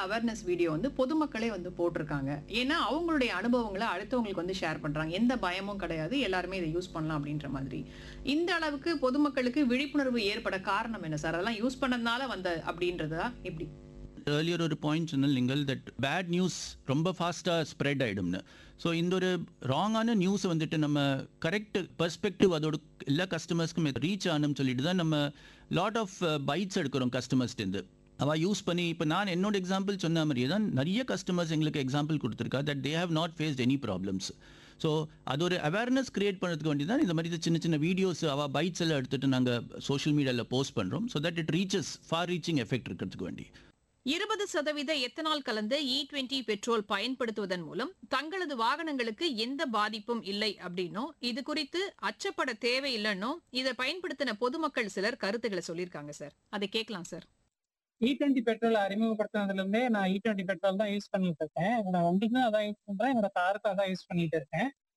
awareness video வந்து பொதுமக்களே வந்து போட்டிருக்காங்க ஏன்னா அவங்களுடைய அனுபவங்களை அடுத்தவங்களுக்கு வந்து ஷேர் பண்றாங்க எந்த பயமும் கிடையாது எல்லாருமே இதை யூஸ் பண்ணலாம் அப்படின்ற மாதிரி இந்த அளவுக்கு பொதுமக்களுக்கு விழிப்புணர்வு ஏற்பட காரணம் என்ன சார் அதெல்லாம் யூஸ் பண்ணதுனால வந்த அப்படின்றதா எப்படி ஏர்லியர் ஒரு பாயிண்ட் சொன்னல் நீங்கள் தட் பேட் நியூஸ் ரொம்ப ஃபாஸ்ட்டாக ஸ்ப்ரெட் ஆகிடும்னு ஸோ இந்த ஒரு ராங்கான நியூஸை வந்துட்டு நம்ம கரெக்ட் பெர்ஸ்பெக்டிவ் அதோட எல்லா கஸ்டமர்ஸ்க்கும் ரீச் ஆகணும்னு சொல்லிட்டு தான் நம்ம லாட் ஆஃப் பைட்ஸ் எடுக்கிறோம் கஸ்டமர்ஸ்டேருந்து அவள் யூஸ் பண்ணி இப்போ நான் என்னோட எக்ஸாம்பிள் சொன்ன மாதிரியே தான் நிறைய கஸ்டமர்ஸ் எங்களுக்கு எக்ஸாம்பிள் கொடுத்துருக்கா that they have not faced any problems so அது ஒரு அவேர்னஸ் கிரியேட் பண்ணுறதுக்கு வேண்டி தான் இந்த மாதிரி சின்ன சின்ன வீடியோஸ் அவள் பைட்ஸ் எல்லாம் எடுத்துகிட்டு நாங்கள் சோஷியல் மீடியாவில் போஸ்ட் பண்ணுறோம் so that it reaches far reaching effect இருக்கிறதுக்கு வேண்டி இருபது சதவீத எத்தனால் கலந்த இ டுவெண்டி பெட்ரோல் பயன்படுத்துவதன் மூலம் தங்களது வாகனங்களுக்கு எந்த பாதிப்பும் இல்லை அப்படின்னும் இது குறித்து அச்சப்பட தேவையில்லைன்னும் இதை பயன்படுத்தின பொதுமக்கள் சிலர் கருத்துக்களை சொல்லியிருக்காங்க சார் அதை கேட்கலாம் சார் இ டுவெண்ட்டி பெட்ரோல் அறிமுகப்படுத்தினதுல இருந்தே நான் இ டுவெண்ட்டி பெட்ரோல் தான் யூஸ் பண்ணிட்டு இருக்கேன் என்னோட வண்டிக்கும் அதான் யூஸ் பண்றேன் என்னோட காருக்கும் அதான் யூஸ் பண்ணிட்டு இருக்கேன்